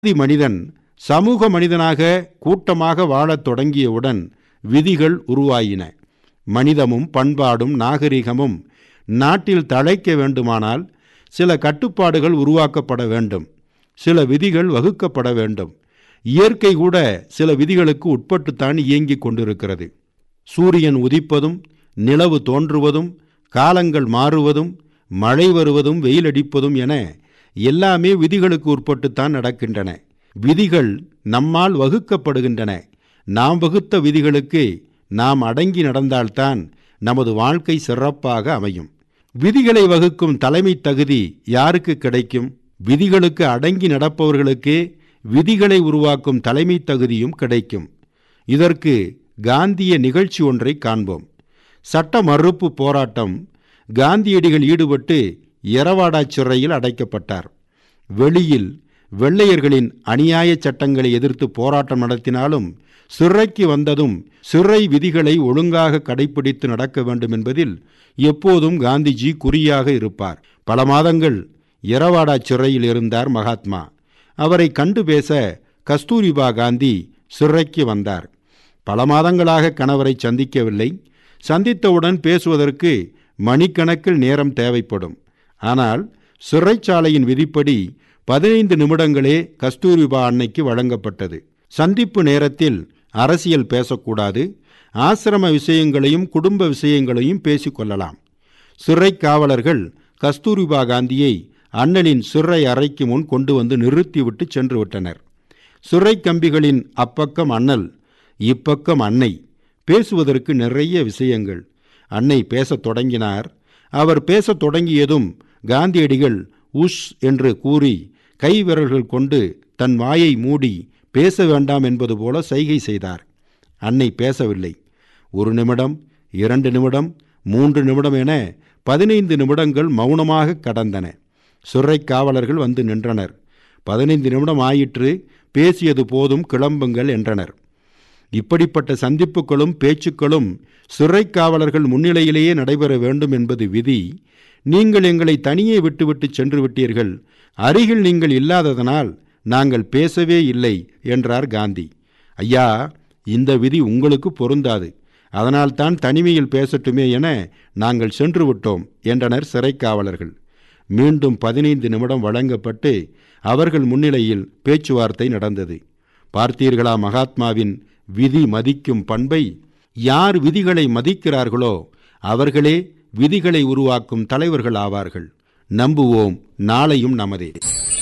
ஆதி மனிதன் சமூக மனிதனாக கூட்டமாக வாழத் தொடங்கியவுடன் விதிகள் உருவாயின மனிதமும் பண்பாடும் நாகரிகமும் நாட்டில் தழைக்க வேண்டுமானால் சில கட்டுப்பாடுகள் உருவாக்கப்பட வேண்டும் சில விதிகள் வகுக்கப்பட வேண்டும் இயற்கை கூட சில விதிகளுக்கு உட்பட்டுத்தான் இயங்கிக் கொண்டிருக்கிறது சூரியன் உதிப்பதும் நிலவு தோன்றுவதும் காலங்கள் மாறுவதும் மழை வருவதும் வெயிலடிப்பதும் என எல்லாமே விதிகளுக்கு உட்பட்டுத்தான் நடக்கின்றன விதிகள் நம்மால் வகுக்கப்படுகின்றன நாம் வகுத்த விதிகளுக்கு நாம் அடங்கி நடந்தால்தான் நமது வாழ்க்கை சிறப்பாக அமையும் விதிகளை வகுக்கும் தலைமை தகுதி யாருக்கு கிடைக்கும் விதிகளுக்கு அடங்கி நடப்பவர்களுக்கே விதிகளை உருவாக்கும் தலைமை தகுதியும் கிடைக்கும் இதற்கு காந்திய நிகழ்ச்சி ஒன்றை காண்போம் சட்ட மறுப்பு போராட்டம் காந்தியடிகள் ஈடுபட்டு எரவாடா சிறையில் அடைக்கப்பட்டார் வெளியில் வெள்ளையர்களின் அநியாய சட்டங்களை எதிர்த்து போராட்டம் நடத்தினாலும் சிறைக்கு வந்ததும் சிறை விதிகளை ஒழுங்காக கடைபிடித்து நடக்க வேண்டும் என்பதில் எப்போதும் காந்திஜி குறியாக இருப்பார் பல மாதங்கள் எரவாடா சிறையில் இருந்தார் மகாத்மா அவரை கண்டு பேச கஸ்தூரிபா காந்தி சிறைக்கு வந்தார் பல மாதங்களாக கணவரை சந்திக்கவில்லை சந்தித்தவுடன் பேசுவதற்கு மணிக்கணக்கில் நேரம் தேவைப்படும் ஆனால் சிறைச்சாலையின் விதிப்படி பதினைந்து நிமிடங்களே கஸ்தூரிபா அன்னைக்கு வழங்கப்பட்டது சந்திப்பு நேரத்தில் அரசியல் பேசக்கூடாது ஆசிரம விஷயங்களையும் குடும்ப விஷயங்களையும் பேசிக்கொள்ளலாம் சிறை காவலர்கள் கஸ்தூரிபா காந்தியை அண்ணலின் சிறை அறைக்கு முன் கொண்டு வந்து நிறுத்திவிட்டு சென்று விட்டனர் சிறை கம்பிகளின் அப்பக்கம் அண்ணல் இப்பக்கம் அன்னை பேசுவதற்கு நிறைய விஷயங்கள் அன்னை பேசத் தொடங்கினார் அவர் பேசத் தொடங்கியதும் காந்தியடிகள் உஷ் என்று கூறி கை விரல்கள் கொண்டு தன் வாயை மூடி பேச வேண்டாம் என்பது போல சைகை செய்தார் அன்னை பேசவில்லை ஒரு நிமிடம் இரண்டு நிமிடம் மூன்று நிமிடம் என பதினைந்து நிமிடங்கள் மௌனமாக கடந்தன சிறை காவலர்கள் வந்து நின்றனர் பதினைந்து நிமிடம் ஆயிற்று பேசியது போதும் கிளம்புங்கள் என்றனர் இப்படிப்பட்ட சந்திப்புகளும் பேச்சுக்களும் சிறை காவலர்கள் முன்னிலையிலேயே நடைபெற வேண்டும் என்பது விதி நீங்கள் எங்களை தனியே விட்டுவிட்டு சென்று விட்டீர்கள் அருகில் நீங்கள் இல்லாததனால் நாங்கள் பேசவே இல்லை என்றார் காந்தி ஐயா இந்த விதி உங்களுக்கு பொருந்தாது அதனால்தான் தனிமையில் பேசட்டுமே என நாங்கள் சென்று விட்டோம் என்றனர் சிறை காவலர்கள் மீண்டும் பதினைந்து நிமிடம் வழங்கப்பட்டு அவர்கள் முன்னிலையில் பேச்சுவார்த்தை நடந்தது பார்த்தீர்களா மகாத்மாவின் விதி மதிக்கும் பண்பை யார் விதிகளை மதிக்கிறார்களோ அவர்களே விதிகளை உருவாக்கும் தலைவர்கள் ஆவார்கள் நம்புவோம் நாளையும் நமதே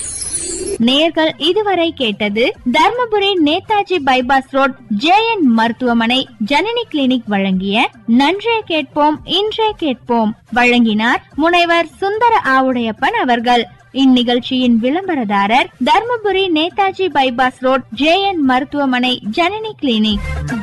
நேர்கள் இதுவரை கேட்டது Dharmapuri Netaji bypass road JN மருத்துவமனை ஜனனி கிளினிக் வழங்கிய நன்றே கேட்போம் இன்றே கேட்போம் வழங்கினார் முனைவர் சுந்தர ஆவுடையப்பன் அவர்கள் இந்நிகழ்ச்சியின் விளம்பரதாரர் Dharmapuri Netaji bypass road JN மருத்துவமனை ஜனனி கிளினிக்